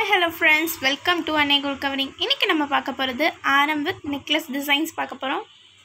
hello friends welcome to அன்னை குல் covering இன்றைக்கி நம்ம பார்க்க போகிறது ஆரம் வித் நெக்லஸ் டிசைன்ஸ் பார்க்க போகிறோம்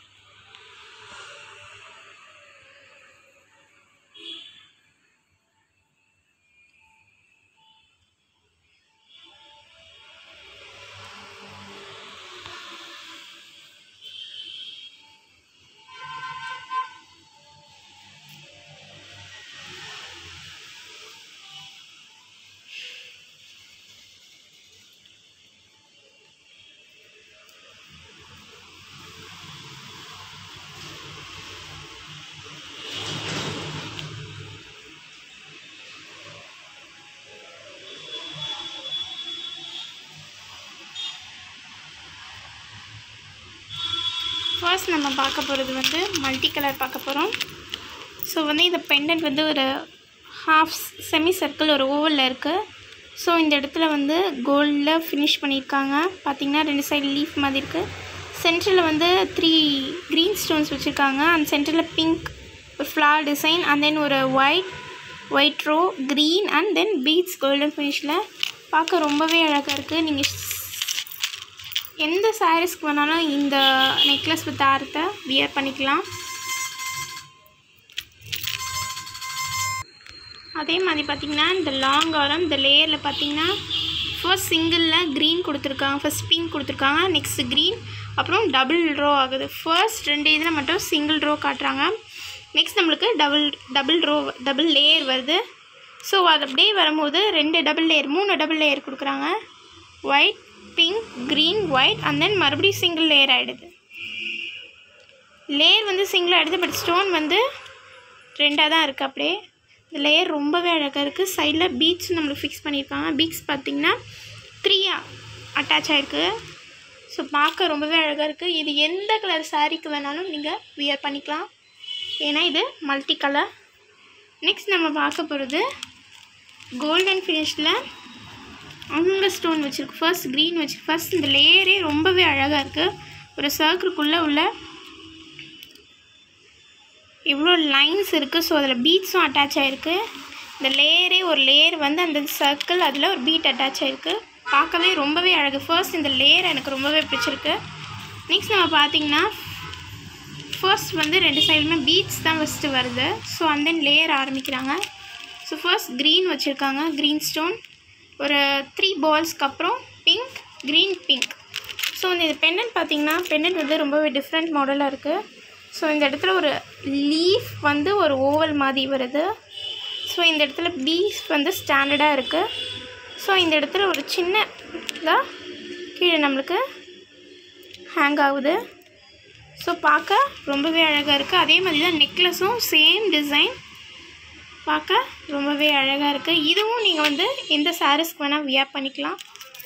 ஃபர்ஸ்ட் நம்ம பார்க்க போகிறது வந்து மல்டி கலர் பார்க்க போகிறோம் ஸோ வந்து இந்த பெண்டன்ட் வந்து ஒரு ஹாஃப் செமி சர்க்கிள் ஒரு ஓவலில் இருக்குது ஸோ இந்த இடத்துல வந்து கோல்டில் ஃபினிஷ் பண்ணியிருக்காங்க பார்த்தீங்கன்னா ரெண்டு சைடு லீஃப் மாதிரி இருக்குது சென்டரில் வந்து த்ரீ க்ரீன் ஸ்டோன்ஸ் வச்சுருக்காங்க அந்த சென்டரில் பிங்க் ஒரு ஃப்ளவர் டிசைன் அண்ட் தென் ஒரு white white row green and then beads golden ஃபினிஷில் பார்க்க ரொம்பவே அழகாக இருக்குது நீங்கள் எந்த சாரீஸ்க்கு வேணாலும் இந்த நெக்லஸ் வித் ஆரத்தை வியர் பண்ணிக்கலாம் அதே மாதிரி பார்த்திங்கன்னா இந்த லாங் ஆரம் இந்த லேயரில் பார்த்திங்கன்னா ஃபர்ஸ்ட் சிங்கிளில் க்ரீன் கொடுத்துருக்காங்க ஃபர்ஸ்ட் பிங்க் கொடுத்துருக்காங்க நெக்ஸ்ட் க்ரீன் அப்புறம் டபுள் ரோ ஆகுது ஃபர்ஸ்ட் ரெண்டு இதில் மட்டும் சிங்கிள் ரோ காட்டுறாங்க நெக்ஸ்ட் நம்மளுக்கு double double row double layer வருது ஸோ அது அப்படியே வரும்போது ரெண்டு டபுள் லேயர் மூணு டபுள் லேயர் கொடுக்குறாங்க white pink green white and then மறுபடியும் சிங்கிள் லேயர் ஆகிடுது லேயர் வந்து சிங்கிள் ஆகிடுது பட் ஸ்டோன் வந்து ரெண்டாக தான் இருக்குது அப்படியே இந்த லேயர் ரொம்பவே அழகாக இருக்குது சைடில் பீட்ஸ் நம்மளுக்கு ஃபிக்ஸ் பண்ணியிருக்காங்க பீட்ஸ் பார்த்திங்கன்னா த்ரீயாக அட்டாச் ஆகிருக்கு ஸோ பார்க்க ரொம்பவே அழகாக இருக்குது இது எந்த கலர் சாரீக்கு வேணாலும் நீங்கள் வியர் பண்ணிக்கலாம் ஏன்னா இது மல்டி கலர் நெக்ஸ்ட் நம்ம பார்க்க போகிறது கோல்டன் ஃபினிஷில் அங்கே ஸ்டோன் வச்சுருக்கு ஃபர்ஸ்ட் க்ரீன் வச்சுருக்கு ஃபர்ஸ்ட் இந்த லேயரே ரொம்பவே அழகாக இருக்குது ஒரு சர்க்கிள்குள்ளே உள்ள இவ்வளோ லைன்ஸ் இருக்குது ஸோ அதில் பீட்ஸும் அட்டாச் ஆகிருக்கு இந்த லேயரே ஒரு லேயர் வந்து அந்த சர்க்கிள் அதில் ஒரு பீட் அட்டாச் ஆகிருக்கு பார்க்கவே ரொம்பவே அழகு ஃபர்ஸ்ட் இந்த லேயர் எனக்கு ரொம்பவே பிடிச்சிருக்கு நெக்ஸ்ட் நம்ம பார்த்திங்கன்னா ஃபர்ஸ்ட் வந்து ரெண்டு சைடுமே பீட்ஸ் தான் ஃபஸ்ட்டு வருது ஸோ அந்த தென் லேயர் ஆரம்பிக்கிறாங்க ஸோ ஃபர்ஸ்ட் க்ரீன் வச்சுருக்காங்க க்ரீன் ஸ்டோன் ஒரு த்ரீ பால்ஸ்க்கு அப்புறம் பிங்க் க்ரீன் பிங்க் ஸோ இந்த பெண்டன்ட் பார்த்திங்கன்னா பெண்டன்ட் வந்து ரொம்பவே டிஃப்ரெண்ட் மாடலாக இருக்குது ஸோ இந்த இடத்துல ஒரு லீஃப் வந்து ஒரு ஓவல் மாதிரி வருது ஸோ இந்த இடத்துல பீஸ் வந்து ஸ்டாண்டர்டாக இருக்குது ஸோ இந்த இடத்துல ஒரு சின்ன இதாக கீழே நம்மளுக்கு ஹேங் ஆகுது ஸோ பார்க்க ரொம்பவே அழகாக இருக்குது அதே மாதிரி தான் நெக்லஸும் சேம் டிசைன் பார்க்க ரொம்பவே அழகாக இருக்குது இதுவும் நீங்கள் வந்து எந்த சாரீஸ்க்கு வேணால் வியர் பண்ணிக்கலாம்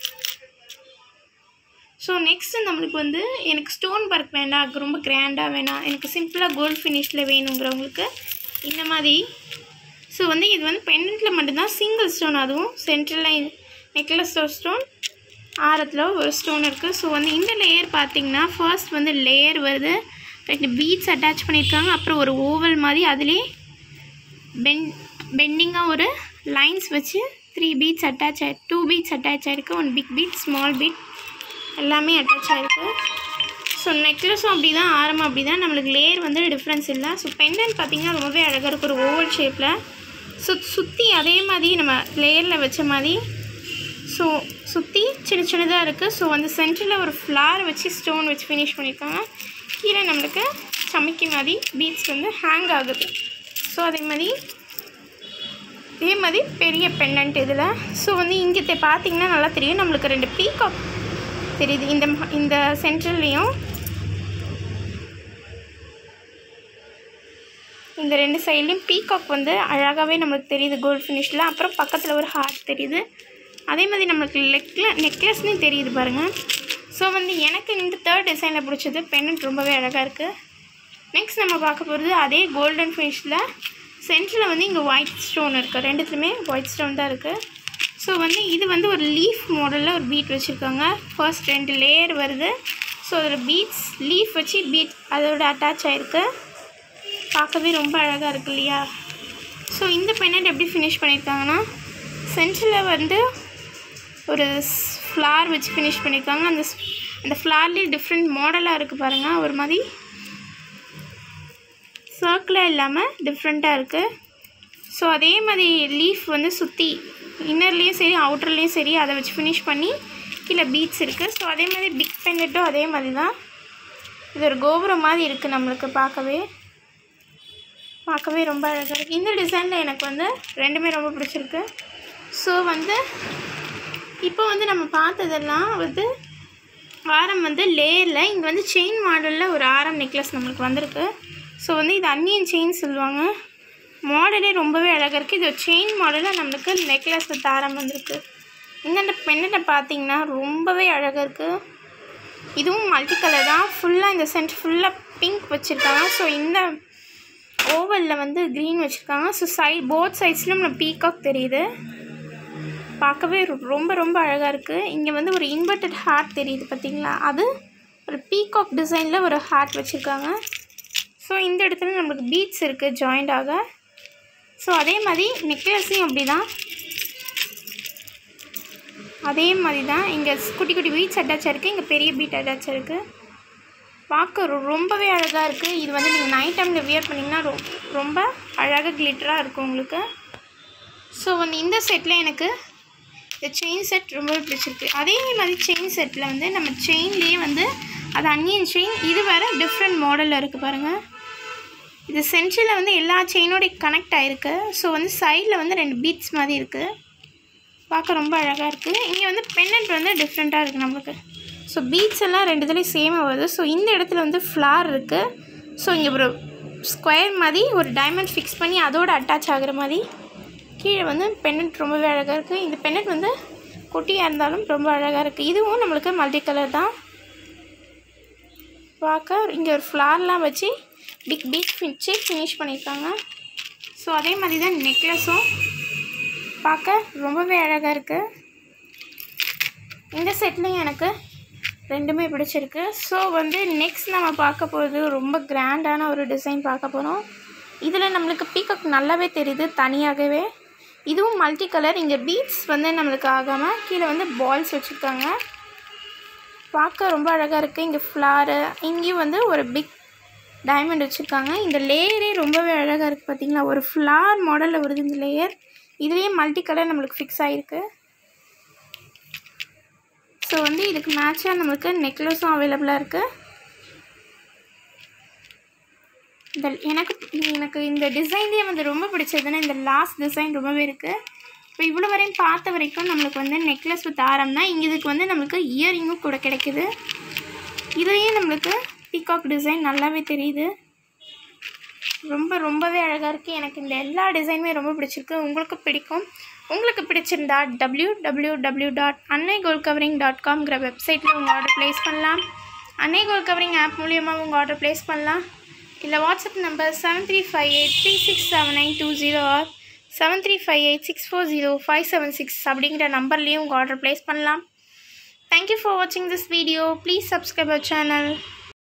ஸோ நெக்ஸ்ட்டு நம்மளுக்கு வந்து எனக்கு ஸ்டோன் ஒர்க் வேண்டாம் அது ரொம்ப கிராண்டாக வேணாம் எனக்கு சிம்பிளாக கோல்ட் ஃபினிஷில் வேணுங்கிறவங்களுக்கு இந்த மாதிரி ஸோ வந்து இது வந்து பெண்டன்ட்டில் மட்டும்தான் சிங்கிள் ஸ்டோன் அதுவும் சென்ட்ரலில் நெக்லஸ் ஸ்டோன் ஆரத்தில் ஒரு ஸ்டோன் இருக்குது ஸோ வந்து இந்த லேயர் பார்த்திங்கன்னா ஃபர்ஸ்ட் வந்து லேயர் வருது ரெண்டு பீட்ஸ் அட்டாச் பண்ணியிருக்காங்க அப்புறம் ஒரு ஓவல் மாதிரி அதிலே பென் பெண்டிங்காக ஒரு லைன்ஸ் வச்சு த்ரீ பீட்ஸ் அட்டாச் ஆகி டூ பீட்ஸ் அட்டாச் ஆகிருக்கு one big bead small bead எல்லாமே அட்டாச் ஆகிருக்கு ஸோ நெக்லஸும் அப்படி தான் ஆரம்பம் அப்படி தான் நம்மளுக்கு லேயர் வந்து டிஃப்ரென்ஸ் இல்லை ஸோ பெண்டன்ட் பார்த்திங்கன்னா ரொம்பவே அழகாக இருக்குது ஒரு ஓவல் ஷேப்பில் சு சுற்றி அதே மாதிரி நம்ம லேயரில் வச்ச மாதிரி ஸோ சுற்றி சின்ன சின்னதாக இருக்குது ஸோ அந்த சென்டரில் ஒரு ஃப்ளார் வச்சு ஸ்டோன் வச்சு ஃபினிஷ் பண்ணியிருக்காங்க கீழே நம்மளுக்கு சமைக்க மாதிரி பீட்ஸ் வந்து ஹேங் ஆகுது ஸோ அதே மாதிரி இதே மாதிரி பெரிய பெண்டன்ட் இதில் ஸோ வந்து இங்கே பார்த்தீங்கன்னா நல்லா தெரியும் நம்மளுக்கு ரெண்டு பீகாக் தெரியுது இந்த இந்த சென்ட்ரல்லையும் இந்த ரெண்டு சைட்லேயும் பீகாக் வந்து அழகாகவே நம்மளுக்கு தெரியுது கோல்ட் ஃபினிஷில் அப்புறம் பக்கத்தில் ஒரு ஹார்ட் தெரியுது அதே மாதிரி நம்மளுக்கு லெக்ல நெக்லஸ்னு தெரியுது பாருங்கள் ஸோ வந்து எனக்கு இந்த தேர்ட் டிசைனில் பிடிச்சது பெண்ணட் ரொம்பவே அழகாக இருக்குது நெக்ஸ்ட் நம்ம பார்க்க போகிறது அதே கோல்டன் ஃபினிஷில் சென்டரில் வந்து இங்கே ஒயிட் ஸ்டோன் இருக்குது ரெண்டுத்துலையுமே ஒயிட் ஸ்டோன் தான் இருக்குது ஸோ வந்து இது வந்து ஒரு லீஃப் மாடலில் ஒரு பீட் வச்சுருக்காங்க ஃபர்ஸ்ட் ரெண்டு லேயர் வருது ஸோ அதில் பீட்ஸ் லீஃப் வச்சு பீட் அதோட அட்டாச் ஆகிருக்கு பார்க்கவே ரொம்ப அழகாக இருக்கு இல்லையா ஸோ இந்த பெண்ணட் எப்படி ஃபினிஷ் பண்ணியிருக்காங்கன்னா சென்டரில் வந்து ஒரு ஃப்ளார் வச்சு ஃபினிஷ் பண்ணியிருக்காங்க அந்த ஸ்- அந்த ஃப்ளார்லேயே டிஃப்ரெண்ட் மாடலாக இருக்குது பாருங்கள் ஒரு மாதிரி சர்க்கிளாக இல்லாமல் டிஃப்ரெண்ட்டாக இருக்குது ஸோ அதே மாதிரி லீஃப் வந்து சுற்றி இன்னர்லேயும் சரி அவுட்டர்லேயும் சரி அதை வச்சு ஃபினிஷ் பண்ணி கீழே பீட்ஸ் இருக்குது ஸோ அதே மாதிரி பிக் பெண்டட்டும் அதே மாதிரி தான் இது ஒரு கோபுரம் மாதிரி இருக்குது நம்மளுக்கு பார்க்கவே பார்க்கவே ரொம்ப அழகாக இருக்குது இந்த டிசைனில் எனக்கு வந்து ரெண்டுமே ரொம்ப பிடிச்சிருக்கு ஸோ வந்து இப்போ வந்து நம்ம பார்த்ததெல்லாம் வந்து ஆரம் வந்து லேயரில் இங்கே வந்து செயின் மாடலில் ஒரு ஆரம் நெக்லஸ் நம்மளுக்கு வந்திருக்கு ஸோ வந்து இது அன்னியன் செயின் சொல்லுவாங்க மாடலே ரொம்பவே அழகாக இருக்குது இது செயின் மாடலில் நம்மளுக்கு நெக்லஸ் வித் ஆரம் வந்திருக்கு இங்கே அந்த பெண்ணை பார்த்தீங்கன்னா ரொம்பவே அழகாக இருக்குது இதுவும் மல்டி கலர் தான் ஃபுல்லாக இந்த சென்ட் ஃபுல்லாக பிங்க் வச்சுருக்காங்க ஸோ இந்த ஓவலில் வந்து க்ரீன் வச்சுருக்காங்க ஸோ சைட் போத் சைட்ஸ்லையும் நம்ம பீகாக் தெரியுது பார்க்கவே ரொ- ரொம்ப ரொம்ப அழகாக இருக்குது இங்கே வந்து ஒரு இன்வெர்டட் ஹார்ட் தெரியுது பார்த்தீங்களா அது ஒரு பீகாக் டிசைனில் ஒரு ஹார்ட் வச்சுருக்காங்க ஸோ இந்த இடத்துல நம்மளுக்கு பீட்ஸ் இருக்குது ஜாயிண்ட் ஆக ஸோ அதே மாதிரி நெக்லஸையும் அப்படி தான் அதே மாதிரி தான் இங்கே குட்டி குட்டி பீட்ஸ் அட்டாச் இருக்குது இங்கே பெரிய பீட் அட்டாச் இருக்குது பார்க்க ரொ- ரொம்பவே அழகாக இருக்குது இது வந்து நீங்கள் நைட் டைமில் வியர் பண்ணிங்கன்னா ரொ ரொம்ப அழகாக கிளிட்டராக இருக்கும் உங்களுக்கு ஸோ வந்து இந்த செட்டில் எனக்கு இந்த செயின் செட் ரொம்பவே பிடிச்சிருக்கு அதே மாதிரி செயின் செட்டில் வந்து நம்ம செயின்லேயே வந்து அது அன்னியன் செயின் இது வேறு டிஃப்ரெண்ட் மாடலில் இருக்குது பாருங்கள் இது சென்டரில் வந்து எல்லா செயினோட கனெக்ட் ஆகிருக்கு ஸோ வந்து சைடில் வந்து ரெண்டு பீட்ஸ் மாதிரி இருக்குது பார்க்க ரொம்ப அழகாக இருக்குது இங்கே வந்து பெண்ணட் வந்து டிஃப்ரெண்ட்டாக இருக்குது நம்மளுக்கு ஸோ பீட்ஸ் எல்லாம் ரெண்டு இதுலேயும் சேமாக வருது ஸோ இந்த இடத்துல வந்து ஃப்ளார் இருக்குது ஸோ இங்கே ஒரு ஸ்கொயர் மாதிரி ஒரு டைமண்ட் ஃபிக்ஸ் பண்ணி அதோட அட்டாச் ஆகுற மாதிரி கீழே வந்து பெண்ணட் ரொம்பவே அழகாக இருக்குது இந்த பெண்ணட் வந்து குட்டியாக இருந்தாலும் ரொம்ப அழகாக இருக்குது இதுவும் நம்மளுக்கு மல்டி கலர் தான் பார்க்க இங்கே ஒரு ஃப்ளார்லாம் வச்சு பிக் பிக் வச்சு ஃபினிஷ் பண்ணியிருக்காங்க ஸோ அதே மாதிரி தான் நெக்லஸும் பார்க்க ரொம்பவே அழகாக இருக்குது இந்த செட்லையும் எனக்கு ரெண்டுமே பிடிச்சிருக்கு ஸோ வந்து நெக்ஸ்ட் நம்ம பார்க்க போகிறது ரொம்ப கிராண்டான ஒரு டிசைன் பார்க்க போகிறோம் இதில் நம்மளுக்கு பீகாக் நல்லாவே தெரியுது தனியாகவே இதுவும் மல்டி கலர் இங்கே பீட்ஸ் வந்து நம்மளுக்கு ஆகாமல் கீழே வந்து பால்ஸ் வச்சுருக்காங்க பார்க்க ரொம்ப அழகாக இருக்குது இங்கே ஃப்ளாரு இங்கேயும் வந்து ஒரு பிக் டைமண்ட் வச்சுருக்காங்க இந்த லேயரே ரொம்பவே அழகாக இருக்குது பார்த்தீங்களா ஒரு ஃப்ளார் மாடலில் வருது இந்த லேயர் இதுலேயே மல்டி கலர் நம்மளுக்கு ஃபிக்ஸ் ஆகிருக்கு ஸோ வந்து இதுக்கு மேட்சாக நம்மளுக்கு நெக்லஸும் அவைலபிளாக இருக்குது இந்த எனக்கு எனக்கு இந்த டிசைன்லேயே வந்து ரொம்ப பிடிச்சதுன்னா இந்த லாஸ்ட் டிசைன் ரொம்பவே இருக்குது இப்போ இவ்வளோ வரையும் பார்த்த வரைக்கும் நம்மளுக்கு வந்து நெக்லஸ் வித் ஆரம் தான் இங்கே இதுக்கு வந்து நம்மளுக்கு இயரிங்கும் கூட கிடைக்குது இதுலேயும் நம்மளுக்கு பீகாக் டிசைன் நல்லாவே தெரியுது ரொம்ப ரொம்பவே அழகாக இருக்குது எனக்கு இந்த எல்லா டிசைனுமே ரொம்ப பிடிச்சிருக்கு உங்களுக்கு பிடிக்கும் உங்களுக்கு பிடிச்சிருந்தா டபிள்யூ டபிள்யூ டபிள்யூ டாட் அன்னை கோல் கவரிங் டாட் காம்ங்கிற வெப்சைட்டில் உங்கள் ஆர்டர் ப்ளேஸ் பண்ணலாம் அன்னை கோல் கவரிங் ஆப் மூலியமாக உங்கள் ஆர்டர் ப்ளேஸ் பண்ணலாம் இல்லை WhatsApp number seven three five eight three six seven nine two zero or seven three five eight six four zero five seven six அப்படிங்கிற நம்பர்லேயும் உங்கள் ஆர்டர் ப்ளேஸ் பண்ணலாம் தேங்க்யூ ஃபார் வாட்சிங் this video please subscribe our channel